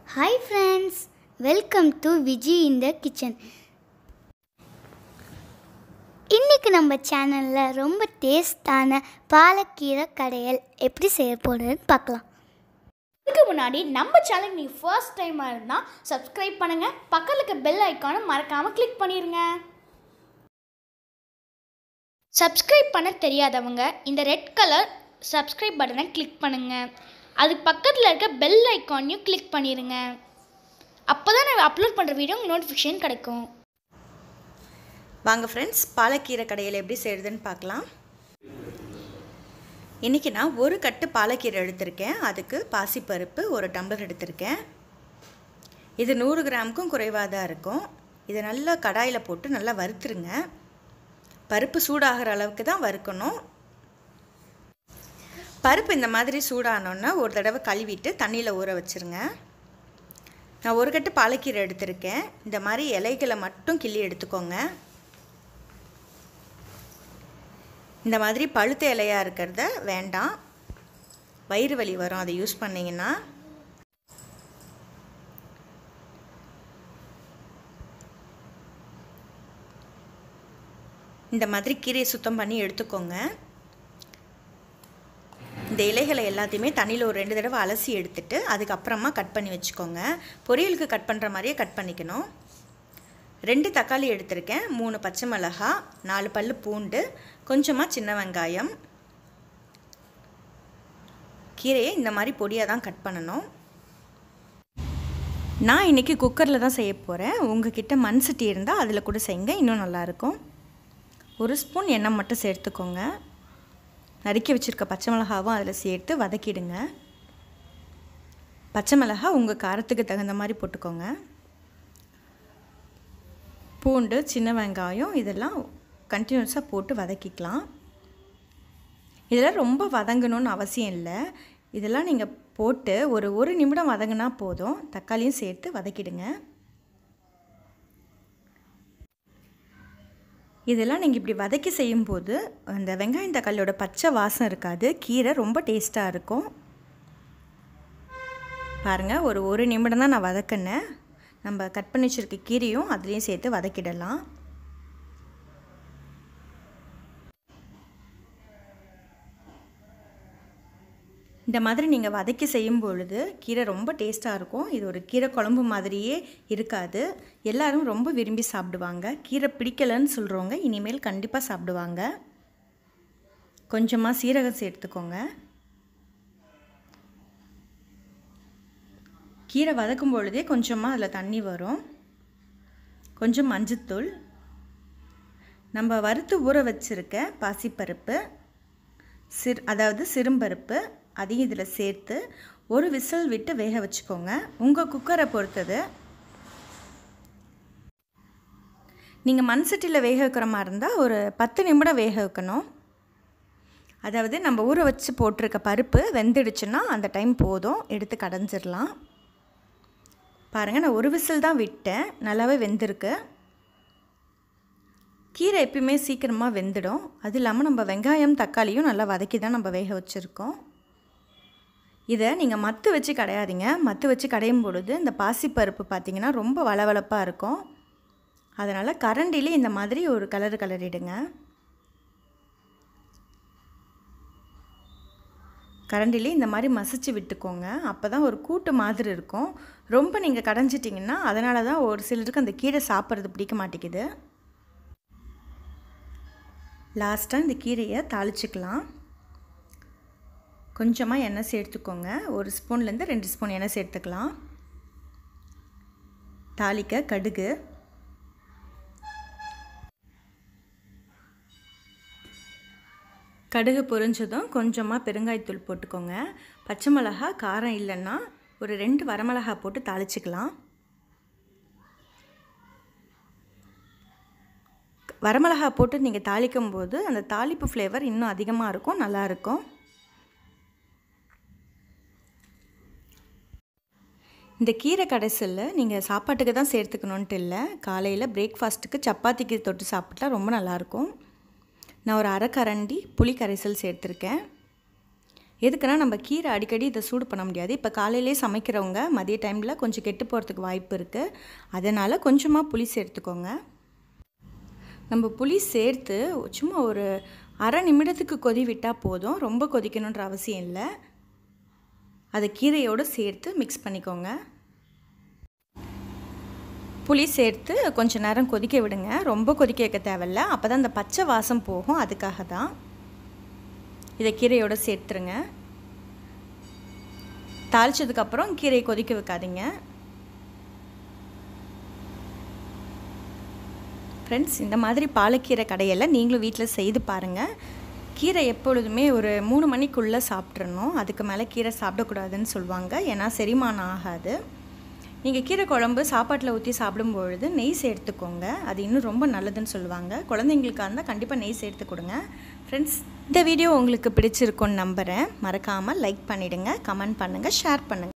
hi friends welcome to Viji இந்த kitchen இன்றைக்கி நம்ம சேனலில் ரொம்ப டேஸ்டான பாலக்கீரை கடையல் எப்படி செய்ய போகிறதுன்னு பார்க்கலாம் இதுக்கு முன்னாடி நம்ம சேனல் நீங்கள் ஃபர்ஸ்ட் டைமாக இருந்தால் சப்ஸ்கிரைப் பண்ணுங்கள் பக்கத்தில் இருக்க பெல் ஐக்கானை மறக்காமல் கிளிக் பண்ணிடுங்க சப்ஸ்கிரைப் பண்ண தெரியாதவங்க இந்த ரெட் கலர் சப்ஸ்கிரைப் பட்டனை கிளிக் பண்ணுங்கள் அதுக்கு பக்கத்தில் இருக்க பெல் ஐக்கானையும் கிளிக் பண்ணிடுங்க அப்போ தான் நான் அப்லோட் பண்ணுற வீடியோ உங்களுக்கு நோட்டிஃபிகேஷன் கிடைக்கும் வாங்க ஃப்ரெண்ட்ஸ் பாலக்கீரை கடையில் எப்படி செய்கிறதுன்னு பார்க்கலாம் இன்றைக்கி நான் ஒரு கட்டு பாலக்கீரை எடுத்திருக்கேன் அதுக்கு பாசிப்பருப்பு ஒரு டம்ளர் எடுத்திருக்கேன் இது நூறு கிராமுக்கும் குறைவாக தான் இருக்கும் இதை நல்லா கடாயில் போட்டு நல்லா வறுத்துருங்க பருப்பு சூடாகிற அளவுக்கு தான் வறுக்கணும் பருப்பு இந்த மாதிரி சூடானோன்னா ஒரு தடவை கழுவிட்டு தண்ணியில் ஊற வச்சுருங்க நான் ஒரு கட்டு பாலக்கீரை எடுத்திருக்கேன் இந்த மாதிரி இலைகளை மட்டும் கிள்ளி எடுத்துக்கோங்க இந்த மாதிரி பழுத்த இலையாக இருக்கிறத வேண்டாம் வயிறு வலி வரும் அதை யூஸ் பண்ணிங்கன்னா இந்த மாதிரி கீரையை சுத்தம் பண்ணி எடுத்துக்கோங்க இந்த இலைகளை எல்லாத்தையுமே தண்ணியில் ஒரு ரெண்டு தடவை அலசி எடுத்துட்டு அதுக்கப்புறமா கட் பண்ணி வச்சுக்கோங்க பொரியலுக்கு கட் பண்ணுற மாதிரியே கட் பண்ணிக்கணும் ரெண்டு தக்காளி எடுத்திருக்கேன் மூணு பச்சை மிளகா நாலு பல் பூண்டு கொஞ்சமாக சின்ன வெங்காயம் கீரையை இந்த மாதிரி பொடியாக தான் கட் பண்ணணும் நான் இன்றைக்கி குக்கரில் தான் செய்ய போகிறேன் உங்ககிட்ட மண் சட்டி இருந்தால் அதில் கூட செய்யுங்க இன்னும் நல்லாயிருக்கும் ஒரு ஸ்பூன் எண்ணெய் மட்டும் சேர்த்துக்கோங்க நறுக்கி வச்சுருக்க பச்சை மிளகாவும் அதில் சேர்த்து வதக்கிடுங்க பச்சை மிளகா உங்கள் காரத்துக்கு தகுந்த மாதிரி போட்டுக்கோங்க பூண்டு சின்ன வெங்காயம் இதெல்லாம் கண்டினியூஸாக போட்டு வதக்கிக்கலாம் இதெல்லாம் ரொம்ப வதங்கணும்னு அவசியம் இல்லை இதெல்லாம் நீங்கள் போட்டு ஒரு ஒரு நிமிடம் வதங்கினா போதும் தக்காளியும் சேர்த்து வதக்கிடுங்க இதெல்லாம் நீங்கள் இப்படி வதக்கி செய்யும்போது அந்த வெங்காயம் தக்காளியோட பச்சை வாசம் இருக்காது கீரை ரொம்ப டேஸ்ட்டாக இருக்கும் பாருங்கள் ஒரு ஒரு நிமிடம் தான் நான் வதக்கினேன் நம்ம கட் பண்ணி வச்சுருக்க கீரையும் அதுலேயும் சேர்த்து வதக்கிடலாம் இந்த மாதிரி நீங்கள் வதக்கி செய்யும் பொழுது கீரை ரொம்ப டேஸ்ட்டாக இருக்கும் இது ஒரு கீரை குழம்பு மாதிரியே இருக்காது எல்லாரும் ரொம்ப விரும்பி சாப்பிடுவாங்க கீரை பிடிக்கலைன்னு சொல்கிறவங்க இனிமேல் கண்டிப்பாக சாப்பிடுவாங்க கொஞ்சமாக சீரகம் சேர்த்துக்கோங்க கீரை வதக்கும் பொழுதே கொஞ்சமாக அதில் தண்ணி வரும் கொஞ்சம் மஞ்சத்தூள் நம்ம வறுத்து ஊற வச்சுருக்க பாசிப்பருப்பு சிறு அதாவது சிறும்பருப்பு அதையும் இதில் சேர்த்து ஒரு விசில் விட்டு வேக வச்சுக்கோங்க உங்கள் குக்கரை பொறுத்தது நீங்கள் மண் சட்டியில் வேக வைக்கிற மாதிரி இருந்தால் ஒரு பத்து நிமிடம் வேக வைக்கணும் அதாவது நம்ம ஊற வச்சு போட்டிருக்க பருப்பு வெந்துடுச்சுன்னா அந்த டைம் போதும் எடுத்து கடைஞ்சிடலாம் பாருங்கள் நான் ஒரு விசில் தான் விட்டேன் நல்லாவே வெந்திருக்கு கீரை எப்பயுமே சீக்கிரமாக வெந்துடும் அது இல்லாமல் நம்ம வெங்காயம் தக்காளியும் நல்லா வதக்கி தான் நம்ம வேக வச்சுருக்கோம் இதை நீங்கள் மத்து வச்சு கடையாதீங்க மத்து வச்சு கடையும் பொழுது இந்த பாசிப்பருப்பு பார்த்திங்கன்னா ரொம்ப வளவளப்பாக இருக்கும் அதனால் கரண்டிலே இந்த மாதிரி ஒரு கலர் கலரிடுங்க கரண்டிலே இந்த மாதிரி மசிச்சு விட்டுக்கோங்க அப்போ தான் ஒரு கூட்டு மாதிரி இருக்கும் ரொம்ப நீங்கள் கடைஞ்சிட்டிங்கன்னா அதனால தான் ஒரு சிலருக்கு அந்த கீரை சாப்பிட்றது பிடிக்க மாட்டேங்குது லாஸ்ட்டாக இந்த கீரையை தாளிச்சிக்கலாம் கொஞ்சமாக எண்ணெய் சேர்த்துக்கோங்க ஒரு ஸ்பூன்லேருந்து ரெண்டு ஸ்பூன் எண்ணெய் சேர்த்துக்கலாம் தாளிக்க கடுகு கடுகு பொரிஞ்சதும் கொஞ்சமாக பெருங்காயத்தூள் போட்டுக்கோங்க பச்சை மிளகா காரம் இல்லைன்னா ஒரு ரெண்டு வரமிளகா போட்டு தாளிச்சிக்கலாம் வரமிளகா போட்டு நீங்கள் தாளிக்கும் போது அந்த தாளிப்பு ஃப்ளேவர் இன்னும் அதிகமாக இருக்கும் நல்லாயிருக்கும் இந்த கீரை கடைசியில் நீங்கள் சாப்பாட்டுக்கு தான் சேர்த்துக்கணுன்ட்டு இல்லை காலையில் பிரேக்ஃபாஸ்ட்டுக்கு சப்பாத்திக்கு தொட்டு சாப்பிட்டா ரொம்ப நல்லாயிருக்கும் நான் ஒரு அரை கரண்டி புளி கரைசல் சேர்த்துருக்கேன் எதுக்குன்னா நம்ம கீரை அடிக்கடி இதை சூடு பண்ண முடியாது இப்போ காலையிலே சமைக்கிறவங்க மதிய டைமில் கொஞ்சம் கெட்டு போகிறதுக்கு வாய்ப்பு இருக்குது அதனால் கொஞ்சமாக புளி சேர்த்துக்கோங்க நம்ம புளி சேர்த்து சும்மா ஒரு அரை நிமிடத்துக்கு கொதி விட்டால் போதும் ரொம்ப கொதிக்கணுன்ற அவசியம் இல்லை அதை கீரையோடு சேர்த்து மிக்ஸ் பண்ணிக்கோங்க புளி சேர்த்து கொஞ்சம் நேரம் கொதிக்க விடுங்க ரொம்ப கொதிக்க வைக்க தேவையில்ல அப்போ தான் அந்த பச்சை வாசம் போகும் அதுக்காக தான் இதை கீரையோடு சேர்த்துருங்க தாளித்ததுக்கப்புறம் கீரையை கொதிக்க வைக்காதீங்க ஃப்ரெண்ட்ஸ் இந்த மாதிரி பாலக்கீரை கடையலை நீங்களும் வீட்டில் செய்து பாருங்கள் கீரை எப்பொழுதுமே ஒரு மூணு மணிக்குள்ளே சாப்பிட்றணும் அதுக்கு மேலே கீரை சாப்பிடக்கூடாதுன்னு சொல்லுவாங்க ஏன்னா செரிமானம் ஆகாது நீங்கள் கீரை குழம்பு சாப்பாட்டில் ஊற்றி சாப்பிடும்பொழுது நெய் சேர்த்துக்கோங்க அது இன்னும் ரொம்ப நல்லதுன்னு சொல்லுவாங்க குழந்தைங்களுக்காக இருந்தால் கண்டிப்பாக நெய் சேர்த்து கொடுங்க ஃப்ரெண்ட்ஸ் இந்த வீடியோ உங்களுக்கு பிடிச்சிருக்குன்னு நம்புகிறேன் மறக்காமல் லைக் பண்ணிவிடுங்க கமெண்ட் பண்ணுங்கள் ஷேர் பண்ணுங்கள்